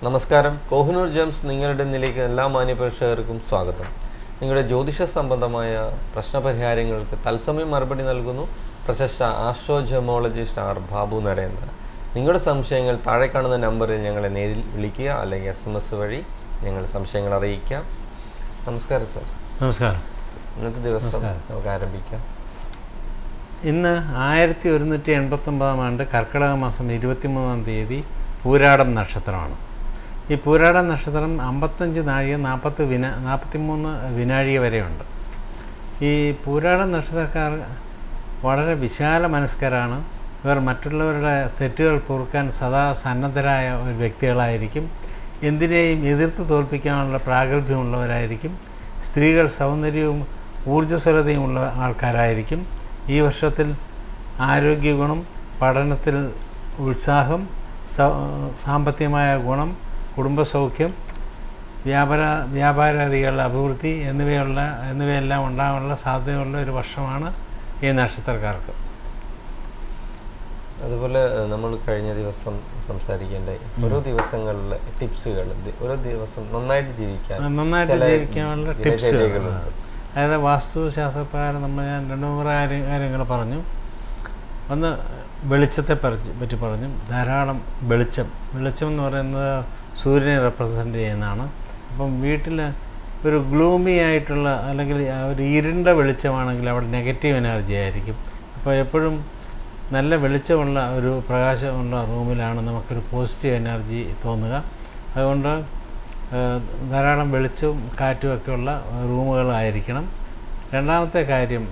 നമസ്കാരം കോഹിനൂർ ജംസ് നിങ്ങളുടെ നിലേക്ക് എല്ലാ മാന്യപ്രേക്ഷകർക്കും സ്വാഗതം നിങ്ങളുടെ ജ്യോതിഷ സംബന്ധമായ പ്രശ്നപരിഹാരങ്ങൾക്ക് തത്സമയം മറുപടി നൽകുന്നു പ്രശസ്ത ആസ്ട്രോജമോളജിസ്റ്റ് ആർ ബാബു നരേന്ദ്ര നിങ്ങളുടെ സംശയങ്ങൾ താഴെ കാണുന്ന നമ്പറിൽ ഞങ്ങളെ നേരിൽ വിളിക്കുക അല്ലെങ്കിൽ എസ് എം എസ് വഴി ഞങ്ങൾ സംശയങ്ങൾ അറിയിക്കാം നമസ്കാരം സർ നമസ്കാരം ഇന്നത്തെ ദിവസം നമുക്ക് ആരംഭിക്കാം ഇന്ന് ആയിരത്തി ഒരുന്നൂറ്റി എൺപത്തൊമ്പതാം ആണ്ട് കർക്കിടക മാസം ഇരുപത്തിമൂന്നാം തീയതി പൂരാടം നക്ഷത്രമാണ് ഈ പൂരാടം നക്ഷത്രം അമ്പത്തഞ്ച് നാഴിക നാൽപ്പത്തി വിന നാൽപ്പത്തിമൂന്ന് വിനാഴിക വരെയുണ്ട് ഈ പൂരാടം നക്ഷത്രക്കാർ വളരെ വിശാല മനസ്കരാണ് ഇവർ മറ്റുള്ളവരുടെ തെറ്റുകൾ പൊറുക്കാൻ സദാ സന്നദ്ധരായ ഒരു വ്യക്തികളായിരിക്കും എന്തിനേയും എതിർത്ത് തോൽപ്പിക്കാനുള്ള പ്രാഗൽഭ്യമുള്ളവരായിരിക്കും സ്ത്രീകൾ സൗന്ദര്യവും ഊർജ്ജസ്വലതയുമുള്ള ആൾക്കാരായിരിക്കും ഈ വർഷത്തിൽ ആരോഗ്യ ഗുണം പഠനത്തിൽ ഉത്സാഹം സ- സാമ്പത്തികമായ ഗുണം കുടുംബസൗഖ്യം വ്യാപാര വ്യാപാരാദികളുടെ അഭിവൃദ്ധി എന്നിവയുള്ള എന്നിവയെല്ലാം ഉണ്ടാകാനുള്ള സാധ്യതയുള്ള ഒരു വർഷമാണ് ഈ നക്ഷത്രക്കാർക്ക് അതുപോലെ ഏഹ്, നമ്മൾ കഴിഞ്ഞ ദിവസം സംസാരിക്കേണ്ട ഓരോ ദിവസങ്ങളിലെ ടിപ്സുകൾ ഓരോ ദിവസം നന്നായിട്ട് ജീവിക്കാൻ നന്നായിട്ട് ചില ജീവിക്കാനുള്ള ടിപ്സ് ദിനചര്യകളുണ്ട്. അതായത് വാസ്തുശാസ്ത്രപ്രകാരം നമ്മൾ ഞാൻ രണ്ട് മൂന്ന് കാര്യ കാര്യങ്ങൾ പറഞ്ഞു ഒന്ന് വെളിച്ചത്തെ പറ്റി പറ്റി പറഞ്ഞു ധാരാളം വെളിച്ചം വെളിച്ചം എന്ന് പറയുന്നത് സൂര്യനെ റെപ്രസെൻ്റ് ചെയ്യുന്നതാണ് അപ്പം വീട്ടിൽ ഒരു ഗ്ലൂമി ആയിട്ടുള്ള അല്ലെങ്കിൽ ആ ഒരു ഇരുണ്ട വെളിച്ചമാണെങ്കിൽ അവിടെ നെഗറ്റീവ് എനർജി ആയിരിക്കും അപ്പോൾ എപ്പോഴും നല്ല വെളിച്ചമുള്ള ഒരു പ്രകാശമുള്ള റൂമിലാണ് നമുക്കൊരു പോസിറ്റീവ് എനർജി തോന്നുക അതുകൊണ്ട് ഏഹ്, ധാരാളം വെളിച്ചവും കാറ്റും ഒക്കെയുള്ള റൂമുകളായിരിക്കണം രണ്ടാമത്തെ കാര്യം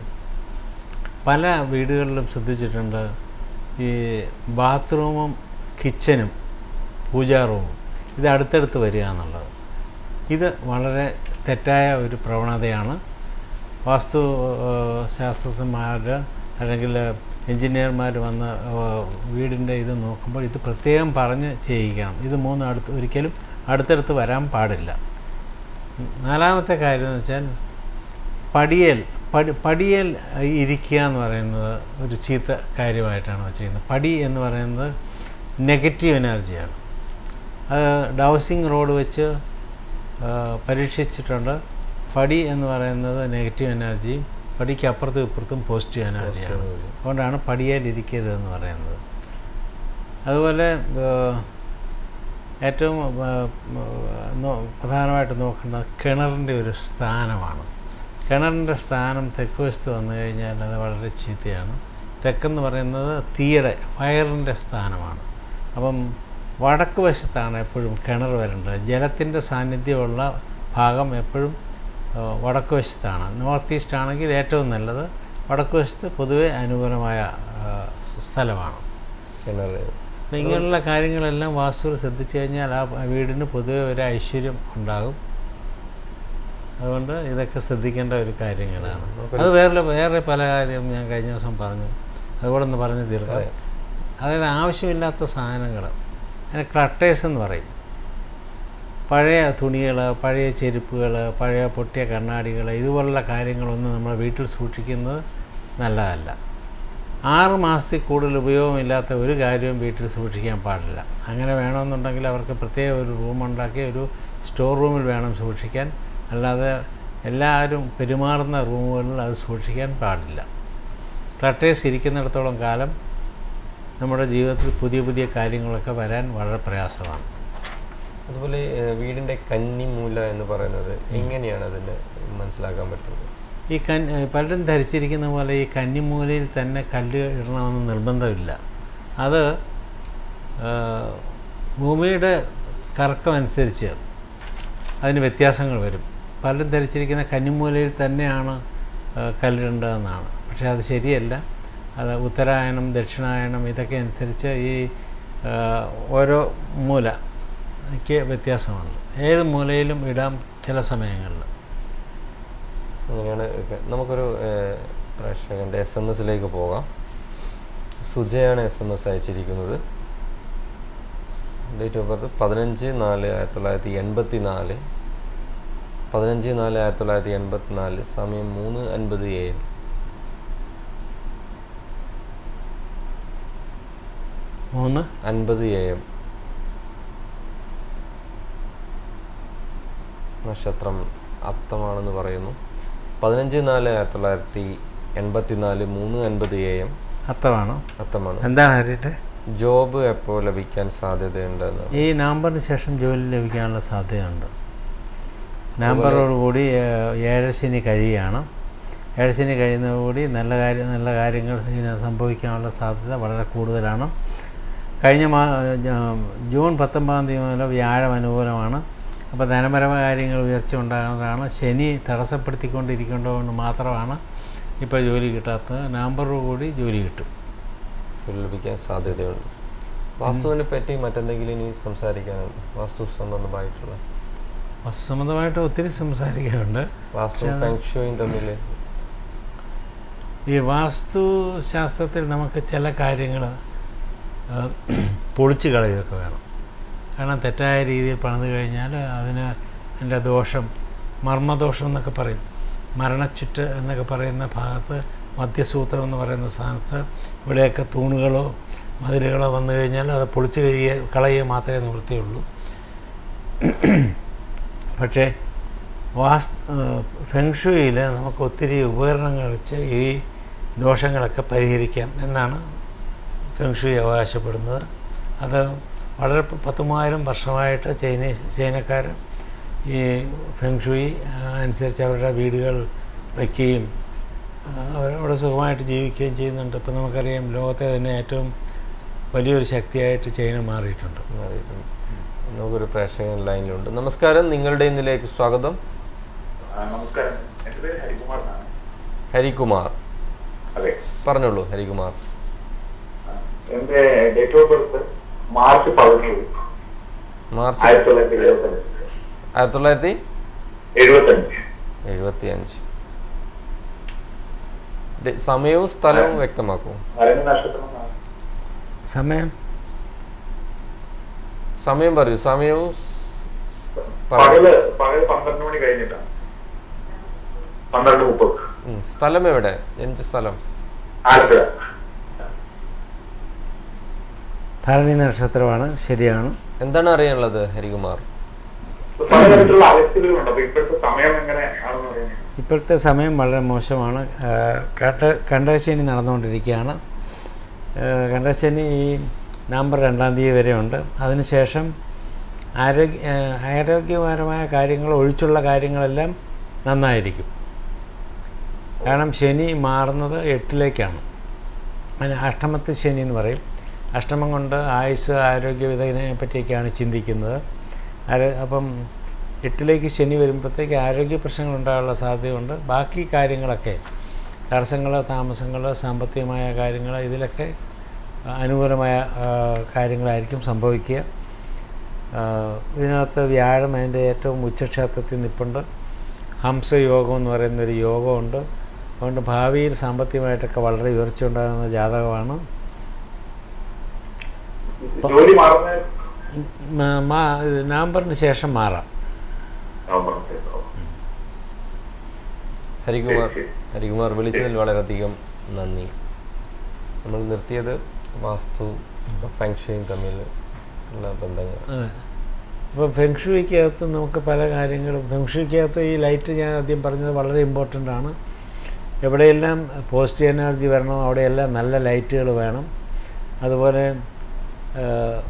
പല വീടുകളിലും ശ്രദ്ധിച്ചിട്ടുണ്ട് ഈ ബാത്റൂമും കിച്ചനും പൂജാ റൂമും ഇത് അടുത്തടുത്ത് വരിക എന്നുള്ളത് ഇത് വളരെ തെറ്റായ ഒരു പ്രവണതയാണ് വാസ്തു ഏഹ്, ശാസ്ത്രജ്ഞന്മാർ അല്ലെങ്കിൽ എഞ്ചിനീയർമാർ വന്ന് ഏഹ്, വീടിൻ്റെ ഇത് നോക്കുമ്പോൾ ഇത് പ്രത്യേകം പറഞ്ഞ് ചെയ്യിക്കണം ഇത് മൂന്നും അടുത്ത് ഒരിക്കലും അടുത്തടുത്ത് വരാൻ പാടില്ല നാലാമത്തെ കാര്യം എന്ന് വെച്ചാൽ പടിയേൽ പടി പടിയേൽ ഇരിക്കുക എന്ന് പറയുന്നത് ഒരു ചീത്ത കാര്യമായിട്ടാണ് വച്ചിരിക്കുന്നത് പടി എന്ന് പറയുന്നത് നെഗറ്റീവ് എനർജിയാണ് അത് ഡൗസിങ് റോഡ് വെച്ച് ആ, പരീക്ഷിച്ചിട്ടുണ്ട് പടി എന്ന് പറയുന്നത് നെഗറ്റീവ് എനർജിയും പടിക്ക് അപ്പുറത്തും ഇപ്പുറത്തും പോസിറ്റീവ് എനർജിയാണ് അതുകൊണ്ടാണ് പടിയേൽ ഇരിക്കരുത് എന്ന് പറയുന്നത് അതുപോലെ ആ, ഏറ്റവും ആ, നോ- പ്രധാനമായിട്ട് നോക്കേണ്ടത് കിണറിൻ്റെ ഒരു സ്ഥാനമാണ് കിണറിൻ്റെ സ്ഥാനം തെക്ക് വശത്ത് വന്നു കഴിഞ്ഞാൽ അത് വളരെ ചീത്തയാണ് തെക്കെന്ന് പറയുന്നത് തീയുടെ ഫയറിൻ്റെ സ്ഥാനമാണ് അപ്പം വടക്ക് വശത്താണ് എപ്പോഴും കിണർ വരേണ്ടത് ജലത്തിൻ്റെ സാന്നിധ്യമുള്ള ഭാഗം എപ്പോഴും ആ, വടക്ക് വശത്താണ് നോർത്ത് ഈസ്റ്റ് ആണെങ്കിൽ ഏറ്റവും നല്ലത് വടക്ക് വശത്ത് പൊതുവെ അനുകൂലമായ ആ, സ്ഥലമാണ് കിണറ് അപ്പം ഇങ്ങനെയുള്ള കാര്യങ്ങളെല്ലാം വാസ്തുവിൽ ശ്രദ്ധിച്ചു കഴിഞ്ഞാൽ ആ വീടിന് പൊതുവെ ഒരു ഐശ്വര്യം ഉണ്ടാകും അതുകൊണ്ട് ഇതൊക്കെ ശ്രദ്ധിക്കേണ്ട ഒരു കാര്യങ്ങളാണ് അത് വേറെ വേറെ പല കാര്യം ഞാൻ കഴിഞ്ഞ ദിവസം പറഞ്ഞു അതുകൂടെ ഒന്ന് പറഞ്ഞു തീർക്കാം അതായത് ആവശ്യമില്ലാത്ത സാധനങ്ങൾ അതിന് ക്ലട്ടേഴ്സ് എന്ന് പറയും പഴയ തുണികൾ പഴയ ചെരുപ്പുകൾ പഴയ പൊട്ടിയ കണ്ണാടികൾ ഇതുപോലുള്ള കാര്യങ്ങളൊന്നും നമ്മൾ വീട്ടിൽ സൂക്ഷിക്കുന്നത് നല്ലതല്ല ആറ് മാസത്തിൽ കൂടുതൽ ഉപയോഗമില്ലാത്ത ഒരു കാര്യവും വീട്ടിൽ സൂക്ഷിക്കാൻ പാടില്ല അങ്ങനെ വേണമെന്നുണ്ടെങ്കിൽ അവർക്ക് പ്രത്യേക ഒരു റൂം ഉണ്ടാക്കി ഒരു സ്റ്റോർ റൂമിൽ വേണം സൂക്ഷിക്കാൻ അല്ലാതെ എല്ലാവരും പെരുമാറുന്ന റൂമുകളിൽ അത് സൂക്ഷിക്കാൻ പാടില്ല ക്ലട്ടേഴ്സ് ഇരിക്കുന്നിടത്തോളം കാലം നമ്മുടെ ജീവിതത്തിൽ പുതിയ പുതിയ കാര്യങ്ങളൊക്കെ വരാൻ വളരെ പ്രയാസമാണ് അതുപോലെ ഏഹ്, വീടിന്റെ കന്നിമൂല എന്ന് പറയുന്നത് എങ്ങനെയാണ് അതിന്റെ മനസ്സിലാക്കാൻ പറ്റുന്നത് ഈ കൻ പലരും ധരിച്ചിരിക്കുന്ന പോലെ ഈ കന്നിമൂലയിൽ തന്നെ കല്ല് ഇടണമെന്ന് നിർബന്ധമില്ല അത് ആ, ഭൂമിയുടെ കറക്കം അനുസരിച്ച് അതിന് വ്യത്യാസങ്ങൾ വരും പലരും ധരിച്ചിരിക്കുന്ന കന്നിമൂലയിൽ തന്നെയാണ് ആ, കല്ലിടേണ്ടതെന്നാണ് പക്ഷേ അത് ശരിയല്ല അത് ഉത്തരായണം ദക്ഷിണായനം ഇതൊക്കെ അനുസരിച്ച് ഈ ആ, ഓരോ മൂലയ്ക്ക് വ്യത്യാസമുണ്ട് ഏത് മൂലയിലും ഇടാം ചില സമയങ്ങളിൽ അങ്ങനെയാണ് ഒക്കെ. നമുക്കൊരു ഏഹ്, പ്രേക്ഷകന്റെ എസ് എം എസിലേക്ക് പോകാം സുജയാണ് എസ് എം എസ് അയച്ചിരിക്കുന്നത് ഡേറ്റ് ഓഫ് ബർത്ത് പതിനഞ്ച് നാല് ആയിരത്തി തൊള്ളായിരത്തി എൺപത്തി നാല് പതിനഞ്ച് നാല് ആയിരത്തി തൊള്ളായിരത്തി എൺപത്തി നാല് സമയം മൂന്ന് അൻപത് എ എം മൂന്ന് അൻപത് എ എം നക്ഷത്രം അത്തമാണെന്ന് പറയുന്നു പതിനഞ്ച് നാല് ആയിരത്തി തൊള്ളായിരത്തി എൺപത്തി നാല് മൂന്ന് അൻപത് എ എം അത്തമാണോ അത്തമാണ് എന്താണ് ഹരിയുടെ ജോബ് എപ്പോൾ ലഭിക്കാൻ സാധ്യതയുണ്ടെന്ന് ഈ നവംബറിന് ശേഷം ജോലി ലഭിക്കാനുള്ള സാധ്യതയുണ്ട് നവംബറോടുകൂടി ഏഹ്, ഏഴരശനി കഴിയുകയാണ് ഏഴരശനി കഴിയുന്നതോടുകൂടി നല്ല കാര്യം നല്ല കാര്യങ്ങൾ ഇങ്ങനെ സംഭവിക്കാനുള്ള സാധ്യത വളരെ കൂടുതലാണ് കഴിഞ്ഞ മാ ജ- ജൂൺ പത്തൊമ്പതാം തീയതി മുതൽ വ്യാഴം അനുകൂലമാണ് അപ്പോൾ ധനപരമായ കാര്യങ്ങൾ ഉയർച്ച ഉണ്ടാകുന്നതാണ് ശനി തടസ്സപ്പെടുത്തിക്കൊണ്ടിരിക്കേണ്ടതുകൊണ്ട് മാത്രമാണ് ഇപ്പോൾ ജോലി കിട്ടാത്തത് നവംബറോടുകൂടി ജോലി കിട്ടും ജോലി ലഭിക്കാൻ സാധ്യതയുണ്ട് വാസ്തുവിനെ പറ്റി മറ്റെന്തെങ്കിലും ഇനി സംസാരിക്കാനുണ്ട് വാസ്തു സംബന്ധമായിട്ടുള്ള വസ്തു സംബന്ധമായിട്ട് ഒത്തിരി സംസാരിക്കാറുണ്ട് വാസ്തു ഫെങ്ഷുയും തമ്മിൽ ഈ വാസ്തു ശാസ്ത്രത്തിൽ നമുക്ക് ചില കാര്യങ്ങൾ പൊളിച്ചു കളയുകയൊക്കെ വേണം കാരണം തെറ്റായ രീതിയിൽ പണിത് കഴിഞ്ഞാൽ അതിന് അതിൻ്റെ ദോഷം മർമ്മദോഷം എന്നൊക്കെ പറയും മരണച്ചുറ്റ് എന്നൊക്കെ പറയുന്ന ഭാഗത്ത് മധ്യസൂത്രം എന്ന് പറയുന്ന സ്ഥാനത്ത് ഇവിടെയൊക്കെ തൂണുകളോ മതിലുകളോ വന്നു കഴിഞ്ഞാൽ അത് പൊളിച്ചു കഴിയുക കളയുക മാത്രമേ നിവൃത്തിയുള്ളൂ പക്ഷേ വാസ് ഫെങ്ഷുയിൽ നമുക്ക് ഒത്തിരി ഉപകരണങ്ങൾ വെച്ച് ഈ ദോഷങ്ങളൊക്കെ പരിഹരിക്കാം എന്നാണ് ഫെങ്ഷുയി അവകാശപ്പെടുന്നത് അത് വളരെ പ- പത്ത് മൂവായിരം വർഷമായിട്ട് ചൈനീസ് ചൈനക്കാർ ഈ ഫെങ്ഷുയി അനുസരിച്ച് അവരുടെ വീടുകൾ വയ്ക്കുകയും ആ, അവരവിടെ സുഖമായിട്ട് ജീവിക്കുകയും ചെയ്യുന്നുണ്ട് ഇപ്പം നമുക്കറിയാം ലോകത്തെ തന്നെ ഏറ്റവും വലിയൊരു ശക്തിയായിട്ട് ചൈന മാറിയിട്ടുണ്ട് അറിയിക്കുന്നു. നമുക്കൊരു പ്രേക്ഷകൻ ലൈനിലുണ്ട് നമസ്കാരം നിങ്ങളുടെ ഇന്നിലേക്ക് സ്വാഗതം ആ, നമസ്കാരം എൻ്റെ പേര് ഹരികുമാർ എന്നാണ് ഹരികുമാർ അതെ പറഞ്ഞോളൂ ഹരികുമാർ ആ, എൻ്റെ ഡേറ്റ് ഓഫ് ബർത്ത് മാർച്ച് പതിനേഴ് മാർച്ച് ആയിരത്തി തൊള്ളായിരത്തി എഴുപത്തഞ്ച് ആയിരത്തി തൊള്ളായിരത്തി എഴുപത്തഞ്ച് എഴുപത്തി അഞ്ച് സമയവും സ്ഥലവും വ്യക്തമാക്കൂ ഭരണി നക്ഷത്രം എന്നാണ്. സമയം സമയം പറയൂ സമയവും പറയൂ. പകല് പകൽ പന്ത്രണ്ട് മണി കഴിഞ്ഞിട്ടാണ് പന്ത്രണ്ട് മുപ്പത് ഉം. സ്ഥലം എവിടെ ജനിച്ച സ്ഥലം ആലപ്പുഴ ഭരണി നക്ഷത്രമാണ് ശരിയാണ് എന്താണ് അറിയാനുള്ളത് ഹരികുമാർ പലതരത്തിലുള്ള അലച്ചിലുകളുണ്ട് അപ്പൊ ഇപ്പോഴത്തെ സമയം എങ്ങനെ ആണെന്ന് പറയുന്നത് ഇപ്പോഴത്തെ സമയം വളരെ മോശമാണ് ആ, കണ്ട കണ്ടശനി നടന്നുകൊണ്ടിരിക്കുകയാണ് ആ, കണ്ടശനി ഈ നവംബർ രണ്ടാം തീയതി വരെ ഉണ്ട് അതിനുശേഷം ആരോഗ്യ ആ, ആരോഗ്യപരമായ കാര്യങ്ങൾ ഒഴിച്ചുള്ള കാര്യങ്ങളെല്ലാം നന്നായിരിക്കും കാരണം ശനി മാറുന്നത് എട്ടിലേക്കാണ് അതിന് അഷ്ടമത്തിൽ ശനി എന്ന് പറയും അഷ്ടമം കൊണ്ട് ആയുസ് ആരോഗ്യം ഇതിനെ പറ്റിയൊക്കെയാണ് ചിന്തിക്കുന്നത് ആരോ അപ്പം എട്ടിലേക്ക് ശനി വരുമ്പോഴത്തേക്ക് ആരോഗ്യ പ്രശ്നങ്ങൾ ഉണ്ടാകാനുള്ള സാധ്യതയുണ്ട് ബാക്കി കാര്യങ്ങളൊക്കെ തടസ്സങ്ങൾ താമസങ്ങൾ സാമ്പത്തികമായ കാര്യങ്ങൾ ഇതിലൊക്കെ അനുകൂലമായ ആ, കാര്യങ്ങളായിരിക്കും സംഭവിക്കുക ആ, ഇതിനകത്ത് വ്യാഴം അതിൻ്റെ ഏറ്റവും ഉച്ചക്ഷേത്രത്തിൽ നിൽപ്പുണ്ട് ഹംസയോഗം എന്ന് പറയുന്ന ഒരു യോഗമുണ്ട് അതുകൊണ്ട് ഭാവിയിൽ സാമ്പത്തികമായിട്ടൊക്കെ വളരെ ഉയർച്ച ഉണ്ടാകുന്ന ജാതകമാണ് ജോലി മാറുന്ന മ- മാ- നവംബറിന് ശേഷം മാറാം നവംബർ മാസം. ഹരികുമാർ ശരി, ശരി. ഹരികുമാർ വിളിച്ചതിൽ വളരെയധികം നന്ദി നമ്മൾ നിർത്തിയത് വാസ്തു ഫെങ്ഷയും തമ്മിൽ ഉള്ള ബന്ധങ്ങൾ അതെ അപ്പോൾ ഫെങ്ഷുവിക്കകത്ത് നമുക്ക് പല കാര്യങ്ങളും ഫെങ്ഷുവിക്കകത്ത് ഈ ലൈറ്റ് ഞാൻ ആദ്യം പറഞ്ഞത് വളരെ ഇമ്പോർട്ടൻ്റ് ആണ് എവിടെയെല്ലാം പോസിറ്റീവ് എനർജി വരണോ അവിടെയെല്ലാം നല്ല ലൈറ്റുകൾ വേണം അതുപോലെ ആ,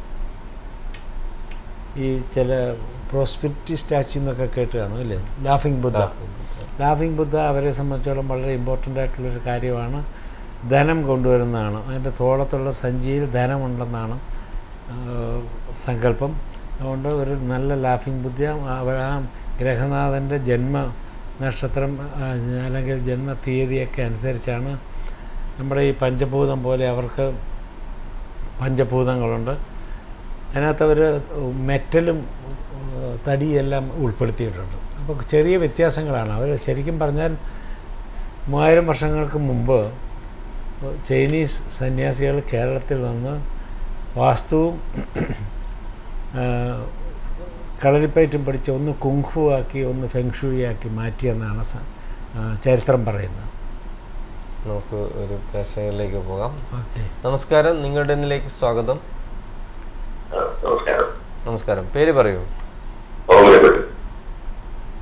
ഈ ചില പ്രോസ്പെരിറ്റി സ്റ്റാച്യു എന്നൊക്കെ കേട്ട് കാണും അല്ലേ ലാഫിംഗ് ബുദ്ധ ലാഫിംഗ് ബുദ്ധ അവരെ സംബന്ധിച്ചോളം വളരെ ഇമ്പോർട്ടൻ്റ് ആയിട്ടുള്ളൊരു കാര്യമാണ് ധനം കൊണ്ടുവരുന്നതാണ് അതിൻ്റെ തോളത്തുള്ള സഞ്ചിയിൽ ധനമുണ്ടെന്നാണ് ആ, സങ്കല്പം അതുകൊണ്ട് ഒരു നല്ല ലാഫിംഗ് ബുദ്ധി അവർ ആ ഗ്രഹനാഥൻ്റെ ജന്മ നക്ഷത്രം ആ, അല്ലെങ്കിൽ ജന്മ തീയതിയൊക്കെ അനുസരിച്ചാണ് നമ്മുടെ ഈ പഞ്ചഭൂതം പോലെ അവർക്ക് പഞ്ചഭൂതങ്ങളുണ്ട് അതിനകത്ത് അവർ മെറ്റലും ഏഹ്, തടിയെല്ലാം ഉൾപ്പെടുത്തിയിട്ടുണ്ട് അപ്പോൾ ചെറിയ വ്യത്യാസങ്ങളാണ് അവർ ശരിക്കും പറഞ്ഞാൽ മൂവായിരം വർഷങ്ങൾക്ക് മുമ്പ് ചൈനീസ് സന്യാസികൾ കേരളത്തിൽ വന്ന് വാസ്തുവും ഏഹ്, കളരിപ്പയറ്റും പഠിച്ച് ഒന്ന് കുങ്ഫു ആക്കി ഒന്ന് ഫെങ്ഷുയി ആക്കി മാറ്റിയെന്നാണ് സ- ഏഹ്, ചരിത്രം പറയുന്നത് നമുക്ക് ഒരു പ്രേക്ഷകരിലേക്ക് പോകാം ഓക്കെ നമസ്കാരം നിങ്ങളുടെ ഇന്നിലേക്ക് സ്വാഗതം ആ, നമസ്കാരം നമസ്കാരം പേര് പറയൂ ഓമനപ്പെട്ട്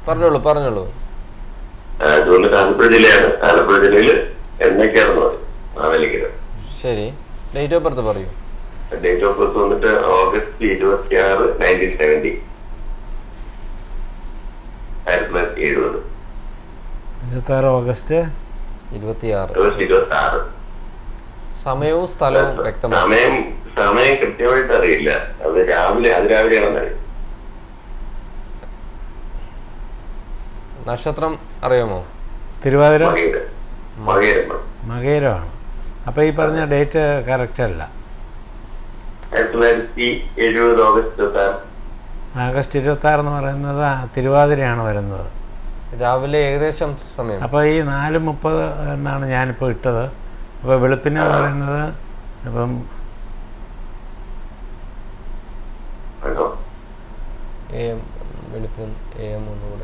പറഞ്ഞോളൂ പറഞ്ഞോളൂ ആ, അതുകൊണ്ട് ആലപ്പുഴ ജില്ലയാണ് ആലപ്പുഴ ജില്ലയിൽ എന്നൊക്കെയാണെന്ന് പറയും മാവേലിക്കര ശരി ഡേറ്റ് ഓഫ് ബർത്ത് പറയൂ ഡേറ്റ് ഓഫ് ബർത്ത് വന്നിട്ട് ഓഗസ്റ്റ് ഇരുപത്തി ആറ് നയൻറ്റീൻ സെവൻറ്റി ആയിരത്തി തൊള്ളായിരത്തി എഴുപത് ഇരുപത്താറ് ഓഗസ്റ്റ് ഇരുപത്തിയാറ് ഓഗസ്റ്റ് ഇരുപത്തി ആറ് സമയവും സ്ഥലവും വ്യക്തമാണ് സമയം സമയം കൃത്യമായിട്ട് അറിയില്ല അത് രാവിലെ അത് രാവിലെയാണെന്ന് അറിയാം നക്ഷത്രം അറിയാമോ തിരുവാതിര മകയിര മകയിരമ്മ മകേരമാണ് അപ്പോൾ ഈ പറഞ്ഞ ഡേറ്റ് കറക്റ്റ് അല്ല ആയിരത്തി തൊള്ളായിരത്തി എഴുപത് ഓഗസ്റ്റ് ഇരുപത്തി ആറ് ആഗസ്റ്റ് ഇരുപത്താറ് എന്ന് പറയുന്നത് ആ തിരുവാതിരയാണ് വരുന്നത് രാവിലെ ഏകദേശം സമയം അപ്പോൾ ഈ നാല് മുപ്പത് എന്നാണ് ഞാനിപ്പോൾ ഇട്ടത് അപ്പോൾ വെളുപ്പിന് എന്ന് പറയുന്നത് ഇപ്പം കേട്ടോ എ എം വെളുപ്പിന് എ എം ഒന്നുകൂടെ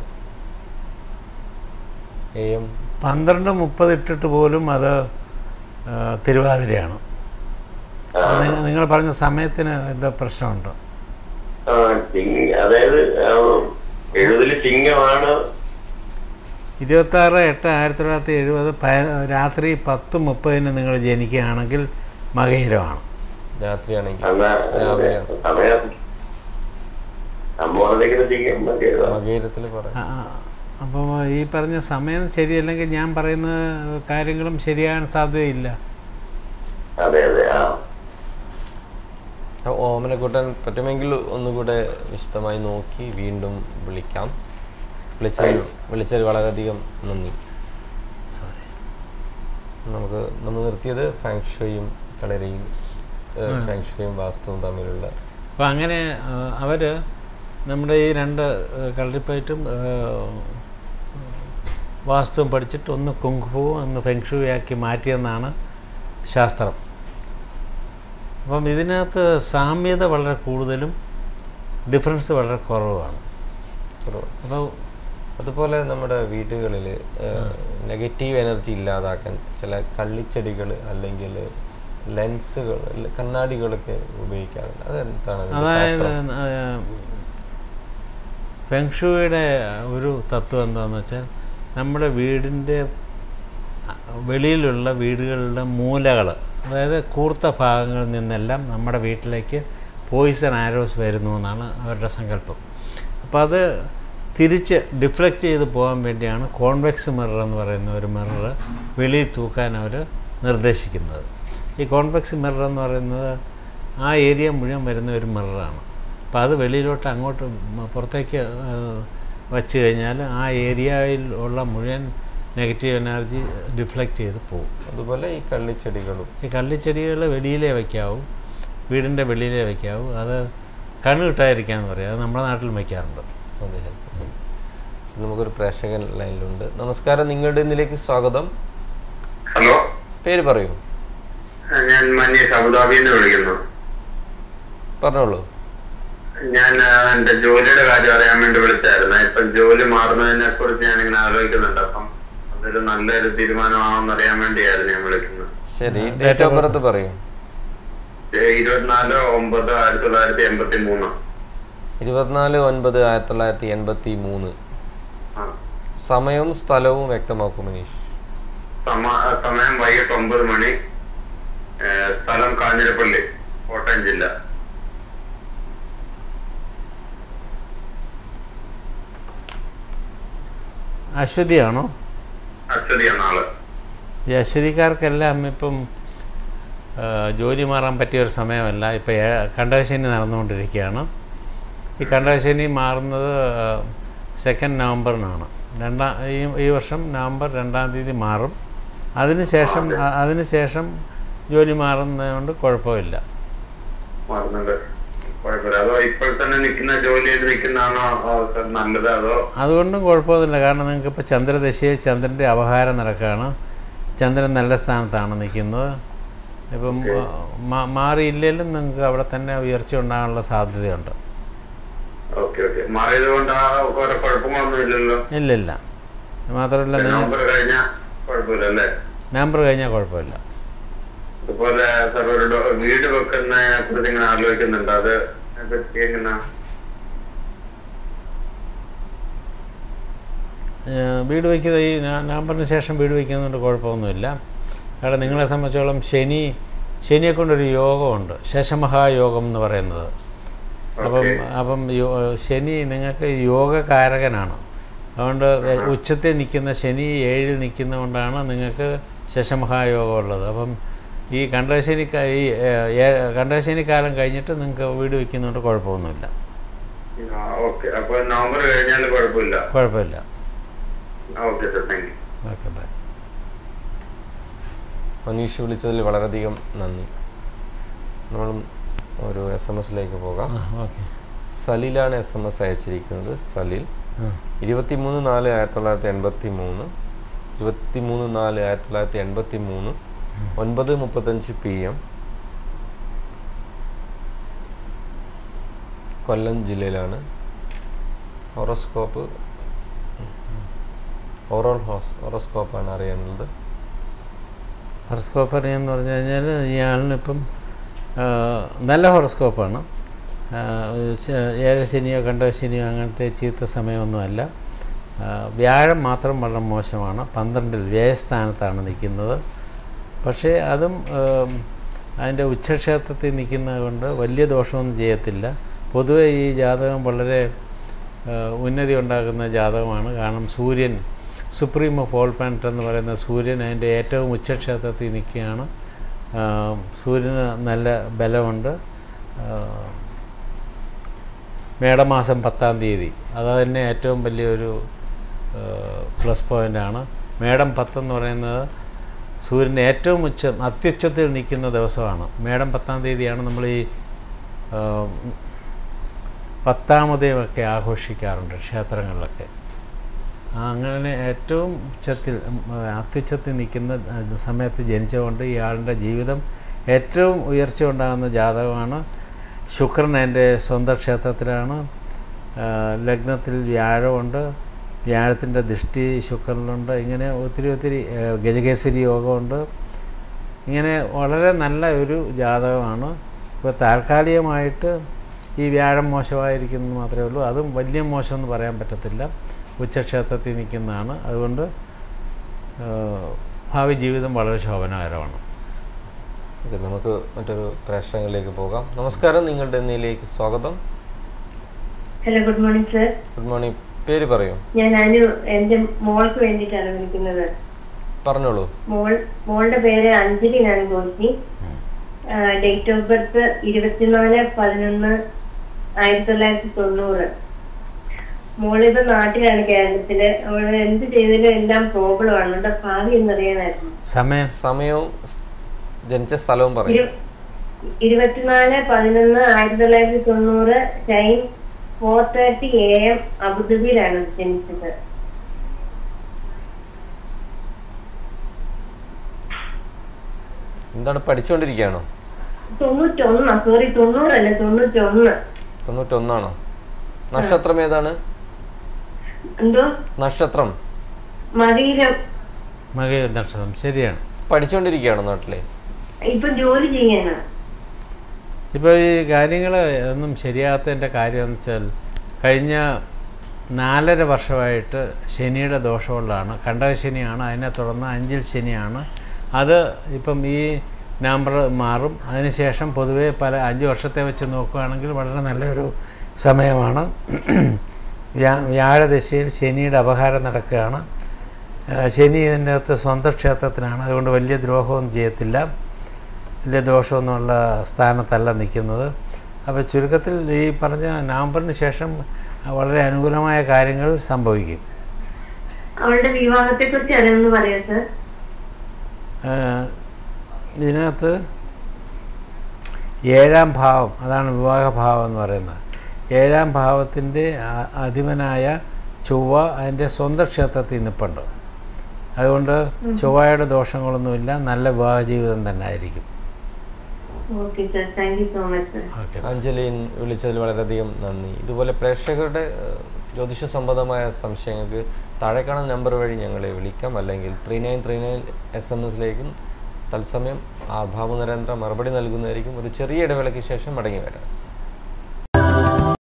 എ എം പന്ത്രണ്ട് മുപ്പത് ഇട്ടിട്ട് പോലും അത് ആ, തിരുവാതിരയാണ് നിങ്ങൾ നിങ്ങൾ പറഞ്ഞ സമയത്തിന് എന്തോ പ്രശ്നമുണ്ടോ ആ, ചിങ്ങ അതായത് ആ, എഴുപതില് ചിങ്ങമാണ് ഇരുപത്താറ് എട്ട് ആയിരത്തി തൊള്ളായിരത്തി എഴുപത് പ- രാത്രി പത്ത് മുപ്പതിന് നിങ്ങൾ ജനിക്കുകയാണെങ്കിൽ മകയിരമാണ് രാത്രിയാണെങ്കിൽ അന്ന് രാവിലെയാണ്. സമയം അമ്മ പറഞ്ഞിരിക്കുന്ന ചിങ്ങം മകയിരം. മകേരത്തിൽ പറയാം അപ്പം ഈ പറഞ്ഞ സമയം ശരിയല്ലെങ്കിൽ ഞാൻ പറയുന്ന കാര്യങ്ങളും ശരിയാകാൻ സാധ്യതയില്ല അതെ അതെ ആ അപ്പോൾ ഓമനക്കുട്ടൻ പറ്റുമെങ്കിൽ ഒന്നുകൂടെ വിശദമായി നോക്കി വീണ്ടും വിളിക്കാം വിളിച്ചതിൽ വിളിച്ചതിൽ വളരെയധികം നന്ദി സോറി നമുക്ക് നമ്മൾ നിർത്തിയത് ഫാങ്ഷയും കളരിയും ഫാങ്ഷയും വാസ്തുവും തമ്മിലുള്ള അപ്പോൾ അങ്ങനെ അവർ നമ്മുടെ ഈ രണ്ട് കളറിപ്പയറ്റും വാസ്തുവും പഠിച്ചിട്ട് ഒന്ന് കുങ്ഫുവും ഒന്ന് ഫെങ്ഷുയാക്കി മാറ്റിയെന്നാണ് ശാസ്ത്രം അപ്പം ഇതിനകത്ത് സാമ്യത വളരെ കൂടുതലും ഡിഫറൻസ് വളരെ കുറവാണ് കുറവ്. അപ്പോൾ അതുപോലെ നമ്മുടെ വീടുകളിൽ നെഗറ്റീവ് എനർജി ഇല്ലാതാക്കാൻ ചില കള്ളിച്ചെടികൾ അല്ലെങ്കിൽ ലെൻസുകൾ കണ്ണാടികളൊക്കെ ഉപയോഗിക്കാറുണ്ട് അതെന്താണ് അതിന്റെ അതായത് ശാസ്ത്രം? ഫെങ്ഷുയുടെ ഒരു തത്വം എന്താണെന്ന് വെച്ചാൽ നമ്മുടെ വീടിൻ്റെ വെളിയിലുള്ള വീടുകളുടെ മൂലകൾ അതായത് കൂർത്ത ഭാഗങ്ങളിൽ നിന്നെല്ലാം നമ്മുടെ വീട്ടിലേക്ക് പോയിസൺ ആരോസ് വരുന്നു എന്നാണ് അവരുടെ സങ്കല്പം അപ്പോൾ അത് തിരിച്ച് ഡിഫ്ലക്റ്റ് ചെയ്ത് പോകാൻ വേണ്ടിയാണ് കോൺവെക്സ് മിറർ എന്ന് പറയുന്ന ഒരു മിറർ വെളിയിൽ തൂക്കാൻ അവർ നിർദ്ദേശിക്കുന്നത് ഈ കോൺവെക്സ് മിറർ എന്ന് പറയുന്നത് ആ ഏരിയ മുഴുവൻ വരുന്ന ഒരു മിററാണ് അപ്പോൾ അത് വെളിയിലോട്ട് അങ്ങോട്ട് മ- പുറത്തേക്ക് ആ, വച്ച് കഴിഞ്ഞാൽ ആ ഏരിയയിൽ ഉള്ള മുഴുവൻ നെഗറ്റീവ് എനർജി ഡിഫ്ലക്റ്റ് ചെയ്ത് പോകും അതുപോലെ ഈ കള്ളിച്ചെടികളും ഈ കള്ളിച്ചെടികൾ വെളിയിലേ വയ്ക്കാവൂ വീടിൻ്റെ വെളിയിലേ വയ്ക്കാവൂ അത് കണ്ണ് കിട്ടാതിരിക്കാന്ന് പറയാം അത് നമ്മുടെ നാട്ടിൽ വയ്ക്കാറുണ്ട് അതെ ഉം. നമുക്കൊരു പ്രേക്ഷകൻ ലൈനിലുണ്ട് നമസ്കാരം നിങ്ങളുടെ ഇതിലേക്ക് സ്വാഗതം ഹലോ പേര് പറയൂ ഞാൻ മനീഷ് അബുദാബിയിൽ നിന്ന് വിളിക്കുന്നു പറഞ്ഞോളൂ ഞാൻ ആ, എന്റെ ജോലിയുടെ കാര്യം അറിയാൻ വേണ്ടി വിളിച്ചായിരുന്നു ഇപ്പൊ ജോലി മാറുന്നതിനെ കുറിച്ച് ഞാൻ ഇങ്ങനെ ആലോചിക്കുന്നുണ്ട് അപ്പം അതൊരു നല്ലൊരു തീരുമാനമാണെന്ന് അറിയാൻ വേണ്ടിയായിരുന്നു ഞാൻ വിളിക്കുന്നത് ശരി ഡേറ്റ് ഓഫ് ബർത്ത് പറയൂ ഏ, ഇരുപത്തിനാല് ഒമ്പത് ആയിരത്തി തൊള്ളായിരത്തി എൺപത്തി മൂന്ന് ഇരുപത്തിനാല് ഒൻപത് ആയിരത്തി തൊള്ളായിരത്തി എൺപത്തി മൂന്ന് ആ. സമയവും സ്ഥലവും വ്യക്തമാക്കും മനീഷ് സമ- സമയം വൈകിട്ട് ഒമ്പത് മണി ഏ, സ്ഥലം കാഞ്ഞിരപ്പള്ളി കോട്ടയം ജില്ല അശ്വതിയാണോ അശ്വതിയാണ് ആള് ഈ അശ്വതിക്കാർക്കെല്ലാം ഇപ്പം ആ, ജോലി മാറാൻ പറ്റിയ ഒരു സമയമല്ല ഇപ്പോൾ കണ്ടകശനി നടന്നുകൊണ്ടിരിക്കുകയാണ് ഈ കണ്ടകശനി മാറുന്നത് സെക്കൻഡ് നവംബറിനാണ് രണ്ടാം ഈ ഈ വർഷം നവംബർ രണ്ടാം തീയതി മാറും അതിനുശേഷം അ- അതിനുശേഷം ജോലി മാറുന്നതുകൊണ്ട് കുഴപ്പമില്ല മാറുന്നുണ്ട് കുഴപ്പമില്ല അതോ ഇപ്പോൾ തന്നെ നിൽക്കുന്ന ജോലിയിൽ നിൽക്കുന്നതാണോ ആ, നല്ലത് അതോ അതുകൊണ്ടും കുഴപ്പമൊന്നുമില്ല കാരണം നിങ്ങൾക്ക് ഇപ്പോൾ ചന്ദ്രദശയിൽ ചന്ദ്രൻ്റെ അപഹാരം നടക്കുകയാണ് ചന്ദ്രൻ നല്ല സ്ഥാനത്താണ് നിൽക്കുന്നത് ഇപ്പം മാ- മാറിയില്ലെങ്കിലും നിങ്ങൾക്ക് അവിടെ തന്നെ ഉയർച്ച ഉണ്ടാകാനുള്ള സാധ്യതയുണ്ട് ഓക്കെ ഓക്കെ മാറിയത് കൊണ്ട് ആ വേറെ കുഴപ്പങ്ങളൊന്നും ഇല്ലല്ലോ ഇല്ലില്ല മാത്രമല്ല നിങ്ങൾ നവംബർ കഴിഞ്ഞ കുഴപ്പമില്ല അല്ലേ നമ്പർ കഴിഞ്ഞാൽ കുഴപ്പമില്ല അതുപോലെ സാർ ഒരു ഡോ- വീട് വെക്കുന്നതിനെ കുറിച്ച് ഇങ്ങനെ ആലോചിക്കുന്നുണ്ട് അത് പറ്റി എങ്ങനെ ഏഹ്, വീട് വയ്ക്കുന്ന ഈ നാ- നവംബറിന് ശേഷം വീട് വയ്ക്കുന്നതുകൊണ്ട് കുഴപ്പമൊന്നുമില്ല കാരണം നിങ്ങളെ സംബന്ധിച്ചോളം ശനി ശനിയെ കൊണ്ടൊരു യോഗമുണ്ട് ശേഷമഹായോഗം എന്ന് പറയുന്നത് അപ്പം അപ്പം യോ- ശനി നിങ്ങൾക്ക് യോഗകാരകനാണ് അതുകൊണ്ട് ഉച്ചത്തിൽ നിൽക്കുന്ന ശനി ഏഴിൽ നിൽക്കുന്നതുകൊണ്ടാണ് നിങ്ങൾക്ക് ശശമഹായോഗം ഉള്ളത് അപ്പം ഈ കണ്ടശനി ക- ഈ ഏഹ്, ഏ- കണ്ടശനി കാലം കഴിഞ്ഞിട്ട് നിങ്ങൾക്ക് വീട് വയ്ക്കുന്നതുകൊണ്ട് കുഴപ്പമൊന്നുമില്ല ഓക്കെ അപ്പൊ നവംബർ കഴിഞ്ഞാൽ കുഴപ്പമില്ല കുഴപ്പമില്ല okay sir thank you okay bye Manish വിളിച്ചതിൽ വളരെയധികം നന്ദി നമ്മളും ഒരു എസ് എം എസിലേക്ക് പോകാം ആ ഓക്കെ സലിലാണ് എസ് എം എസ് അയച്ചിരിക്കുന്നത് സലിൽ ആ ഇരുപത്തി മൂന്ന് നാല് ആയിരത്തി തൊള്ളായിരത്തി എൺപത്തി മൂന്ന് ഇരുപത്തി മൂന്ന് നാല് ആയിരത്തി തൊള്ളായിരത്തി എൺപത്തി മൂന്ന് ഒൻപത് മുപ്പത്തഞ്ച് പി എം കൊല്ലം ജില്ലയിലാണ് ഹോറോസ്കോപ്പ് ഓറോൾ ഹോസ് ഹോറോസ്കോപ്പാണ് അറിയാനുള്ളത് ഹൊറസ്കോപ്പ് അറിയാമെന്ന് പറഞ്ഞു കഴിഞ്ഞാൽ ഇയാളിനിപ്പം ആ, നല്ല ഹൊറസ്കോപ്പാണ് ആ, ശ- ഏഴശനിയോ കണ്ടശനിയോ അങ്ങനത്തെ ചീത്ത സമയമൊന്നുമല്ല ആ, വ്യാഴം മാത്രം വളരെ മോശമാണ് പന്ത്രണ്ടിൽ വ്യയസ്ഥാനത്താണ് നിൽക്കുന്നത് പക്ഷേ അതും ആം, അതിൻ്റെ ഉച്ചക്ഷേത്രത്തിൽ നിൽക്കുന്നത് കൊണ്ട് വലിയ ദോഷമൊന്നും ചെയ്യത്തില്ല പൊതുവെ ഈ ജാതകം വളരെ ആ, ഉന്നതി ഉണ്ടാക്കുന്ന ജാതകമാണ് കാരണം സൂര്യൻ സുപ്രീം ഓഫ് ഓൾ പ്ലാനറ്റ് എന്ന് പറയുന്ന സൂര്യൻ അതിൻ്റെ ഏറ്റവും ഉച്ചക്ഷേത്രത്തിൽ നിൽക്കുകയാണ് ആ, സൂര്യന് നല്ല ബലമുണ്ട് ആ, മേടമാസം പത്താം തീയതി അത് തന്നെ ഏറ്റവും വലിയൊരു പ്ലസ് പോയിൻ്റാണ് മേടം പത്തെന്ന് പറയുന്നത് സൂര്യൻ്റെ ഏറ്റവും ഉച്ചം അത്യുച്ചത്തിൽ നിൽക്കുന്ന ദിവസമാണ് മേടം പത്താം തീയതിയാണ് നമ്മൾ ഈ ആ, പത്താമതയുമൊക്കെ ആഘോഷിക്കാറുണ്ട് ക്ഷേത്രങ്ങളിലൊക്കെ ആ, അങ്ങനെ ഏറ്റവും ഉച്ചത്തിൽ ഉം, അത്യുച്ചത്തിൽ നിൽക്കുന്ന ആ, സമയത്ത് ജനിച്ചുകൊണ്ട് ഇയാളുടെ ജീവിതം ഏറ്റവും ഉയർച്ച ഉണ്ടാകുന്ന ജാതകമാണ് ശുക്രൻ എൻ്റെ സ്വന്തം ക്ഷേത്രത്തിലാണ് ആ, ലഗ്നത്തിൽ വ്യാഴമുണ്ട് വ്യാഴത്തിൻ്റെ ദൃഷ്ടി ശുക്രനിലുണ്ട് ഇങ്ങനെ ഒത്തിരി ഒത്തിരി ആ, ഗജകേസരി യോഗമുണ്ട് ഇങ്ങനെ വളരെ നല്ല ഒരു ജാതകമാണ് ഇപ്പോൾ താൽക്കാലികമായിട്ട് ഈ വ്യാഴം മോശമായിരിക്കുന്നത് മാത്രമേ ഉള്ളൂ അതും വലിയ മോശമെന്ന് പറയാൻ പറ്റത്തില്ല ഉച്ചക്ഷേത്രത്തിൽ നിൽക്കുന്നതാണ് അതുകൊണ്ട് ആ, ഭാവി ജീവിതം വളരെ ശോഭനകരമാണ് ഓക്കെ നമുക്ക് മറ്റൊരു പ്രേക്ഷകരിലേക്ക് പോകാം നമസ്കാരം നിങ്ങളുടെ എന്നിലേക്ക് സ്വാഗതം hello good morning sir good morning പേര് പറയൂ ഞാൻ അനു എന്റെ മോൾക്ക് വേണ്ടിയിട്ടാണ് വിളിക്കുന്നത് പറഞ്ഞോളൂ മോൾ മോളുടെ പേര് അഞ്ജലി എന്നാണ് കോശി ഡേറ്റ് ഓഫ് ബർത്ത് ഇരുപത്തിനാല് പതിനൊന്ന് ആയിരത്തി തൊള്ളായിരത്തി തൊണ്ണൂറ് മോളിപ്പോ നാട്ടിലാണ് കേരളത്തില് അവള് എന്ത് ചെയ്തതിലും എല്ലാം പ്രോബ്ലം ആണ് അവളുടെ ഭാവി എന്നറിയാനായിരുന്നു സമയം സമയവും ജനിച്ച സ്ഥലവും പറയും ഇരു- ഇരുപത്തിനാല് പതിനൊന്ന് ആയിരത്തി തൊള്ളായിരത്തി തൊണ്ണൂറ് time four thirty A M അബുദാബിയിലാണ് ജനിച്ചത് എന്താണ് പഠിച്ചുകൊണ്ടിരിക്കുകയാണോ തൊണ്ണൂറ്റൊന്നാ സോറി തൊണ്ണൂറല്ല തൊണ്ണൂറ്റൊന്ന് തൊണ്ണൂറ്റൊന്നാണോ നക്ഷത്രം ഏതാണ് എന്തോ നക്ഷത്രം മകയിലും മകയ നക്ഷത്രം ശരിയാണ് പഠിച്ചുകൊണ്ടിരിക്കുകയാണോ നാട്ടിലെ ഇപ്പൊ ജോലി ചെയ്യാനാ ഇപ്പോൾ ഈ കാര്യങ്ങൾ ഒന്നും ശരിയാകാത്തതിൻ്റെ കാര്യം എന്ന് വെച്ചാൽ കഴിഞ്ഞ നാലര വർഷമായിട്ട് ശനിയുടെ ദോഷമുള്ളതാണ് കണ്ടകശനിയാണ് അതിനെ തുടർന്ന് അഞ്ചിൽ ശനിയാണ് അത് ഇപ്പം ഈ നമ്പർ മാറും അതിനുശേഷം പൊതുവേ പല അഞ്ച് വർഷത്തെ വെച്ച് നോക്കുകയാണെങ്കിൽ വളരെ നല്ലൊരു സമയമാണ് വ്യാ വ്യാഴദശയിൽ ശനിയുടെ അപഹാരം നടക്കുകയാണ് ആ, ശനി ഇതിൻ്റെ അകത്ത് സ്വന്തം ക്ഷേത്രത്തിനാണ് അതുകൊണ്ട് വലിയ ദ്രോഹമൊന്നും ചെയ്യത്തില്ല വലിയ ദോഷമൊന്നുമുള്ള സ്ഥാനത്തല്ല നിൽക്കുന്നത് അപ്പോൾ ചുരുക്കത്തിൽ ഈ പറഞ്ഞ നവംബറിന് ശേഷം വളരെ അനുകൂലമായ കാര്യങ്ങൾ സംഭവിക്കും അവളുടെ വിവാഹത്തെ കുറിച്ച് അറിയാമെന്ന് പറയാം സർ ഏഹ് ഇതിനകത്ത് ഏഴാം ഭാവം അതാണ് വിവാഹഭാവം എന്ന് പറയുന്നത് ഏഴാം ഭാവത്തിൻ്റെ അ- അധിപനായ ചൊവ്വ അതിൻ്റെ സ്വന്തം ക്ഷേത്രത്തിൽ നിൽപ്പുണ്ട് അതുകൊണ്ട് ചൊവ്വയുടെ ദോഷങ്ങളൊന്നുമില്ല നല്ല വിവാഹ ജീവിതം തന്നെ ആയിരിക്കും okay sir thank you so much sir okay Anjalin വിളിച്ചതിൽ വളരെയധികം നന്ദി ഇതുപോലെ പ്രേക്ഷകരുടെ ഏഹ്, ജ്യോതിഷ സംബന്ധമായ സംശയങ്ങൾക്ക് താഴെ കാണുന്ന നമ്പർ വഴി ഞങ്ങളെ വിളിക്കാം അല്ലെങ്കിൽ three nine three nine S M എസിലേക്കും തത്സമയം ആ ഭാവനരേന്ദ്ര മറുപടി നൽകുന്നതായിരിക്കും ഒരു ചെറിയ ഇടവേളയ്ക്ക് ശേഷം മടങ്ങി വരാം